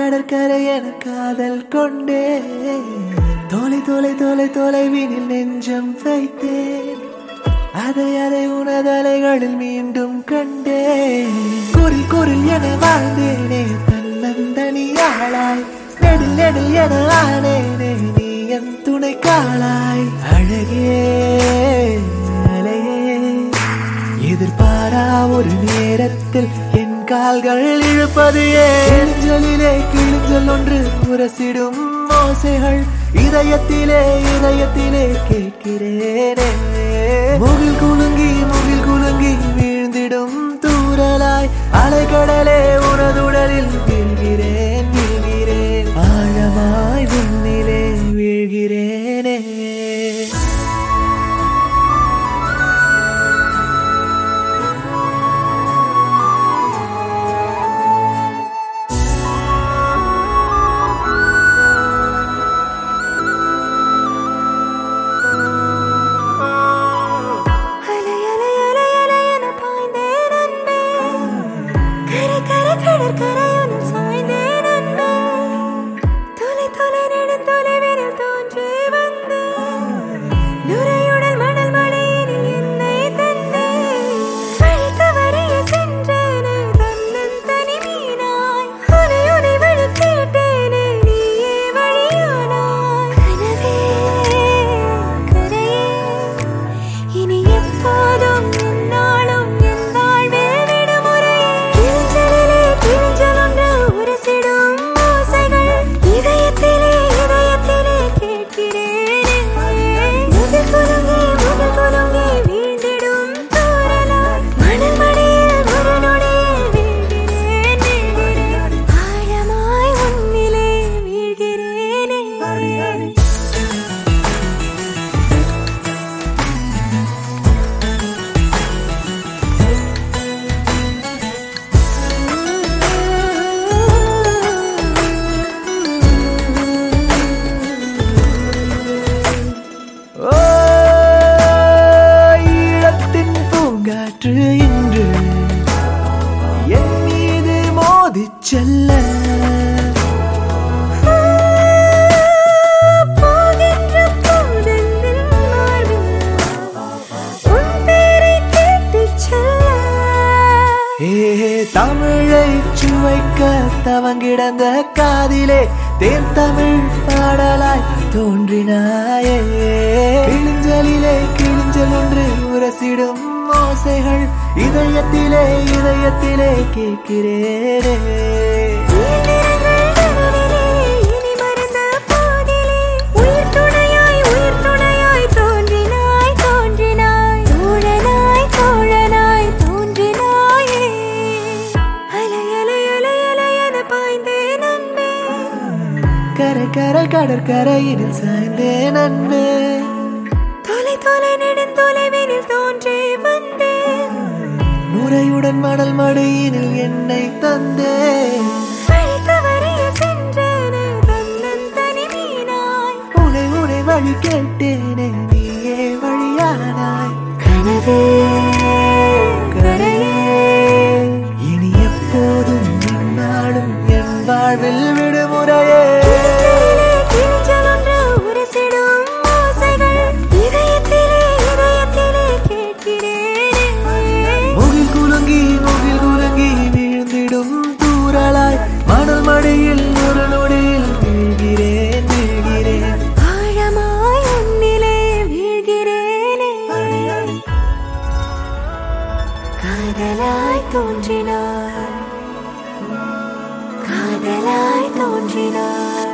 கடற்கரை என காதல் கொண்டே தொலை தொலை தொலை தொலைவினில் நெஞ்சம் வைத்தேன் அதை அதை உனதலைகளில் மீண்டும் கண்டே குரில் குரில் என வாழ்ந்தேனே தன்னந்தனியாளாய் நெடில் நெடில் என ஆனேனே நீ என் துணை காளாய் அழகே அலையே எதிர்பாரா ஒரு நேரத்தில் என் கால்கள் இழுப்பது ஏஞ்சலிலே கிழிஞ்சல் ஒன்று உரசிடும் ஓசைகள் இதயத்திலே இதயத்திலே கேட்கிறேனே முகில் குலுங்கி முகில் குலுங்கி வீழ்ந்திடும் தூரலாய் அலைக்கடலே உனதுடலில் வீழ்கிறேன் வீழ்கிறேன் ஆழமாய் விண்ணிலே வீழ்கிறேனே அலை அலை அலை அலை என பாய்ந்தேன் அன்பே கரை கரை கடற்கரையுடன் சாய்ந்தேன் அன்பே தொலை தொலை நெடும் தொலைவினில் தோன்றி வந்து நுரையுடல் மணல் மலையினில் என்னை தந்தே வழி தவறிய சென்றேனே தன்னன் தனி மீனாய் உனை உனை வழி கேட்டேனே நீயே வழியானாய் கனவே கரையே இனி எப்போதும் என்னாலும் என் வாழ்வில் விடுமுறையே கிழிஞ்சலிலே கிழிஞ்சலொன்று உரசிடும் ஓசைகள் இதயத்திலே இதயத்திலே கேட்கிறேனே முகில் குலுங்கி முகில் குலுங்கி வீழ்ந்திடும் தூறலாய் மணல் மடியில் ஒரு நொடியில் வீழ்கிறேன் வீழ்கிறேன் ஆழமாய் உன்னிலே வீழ்கிறேனே ஓ, ஈழத்தின் பூங்காற்று இன்று என் மீது மோதிச் செல்ல போகின்ற போதெந்தில் மார்பில் உன் பேரைக் கேட்டுச் செல்ல. ஏ தமிழை சுவைக்க தவங்கிடந்த காதிலே தேன் தமிழ் பாடலாய் தோன்றினாயே கிழிஞ்சலிலே கிழிஞ்சல் ஒன்று உரசிடும் ஓசைகள் இதயத்திலே இதயத்திலே கேட்கிறேனே இயந்திரங்கள் நடுவிலே இனி மறந்த போதிலே உயிர் துணையாய் உயிர் துணையாய் தோன்றினாய் தோன்றினாய் தோழனாய் தோழனாய் தோன்றினாயே அலை அலை அலை அலை என பாய்ந்தேன் அன்பே கரை கரை கடற்கரையினில் சாய்ந்தேன் அன்பே தொலை தொலை நெடுந்தொலைவினில் தோன்றி வந்தேன் நுரையுடன் மணல் மடியினில் என்னை தந்தேன் வழி தவறிய சென்றேனே தன்னன் தனி மீனாய் உனை உனை வழி கேட்டேனே நீயே வழியானாய் கனவே கரையே இனி எப்போதும் என்னாலும் என் வாழ்வில் விடுமுறையே கிழிஞ்சலொன்று உரசிடும் ஓசைகள் இதயத்திலே இதயத்திலே கேட்கிறேனே முகில் குலுங்கி முகில் குலுங்கி வீழ்ந்திடும் தூரலாய் மணல் மடியில் ஒரு நொடியில் வீழ்கிறேன் வீழ்கிறேன் ஆழமாய் உன்னிலே வீழ்கிறேனே காதலாய் தோன்றினார் காதலாய் தோன்றினார்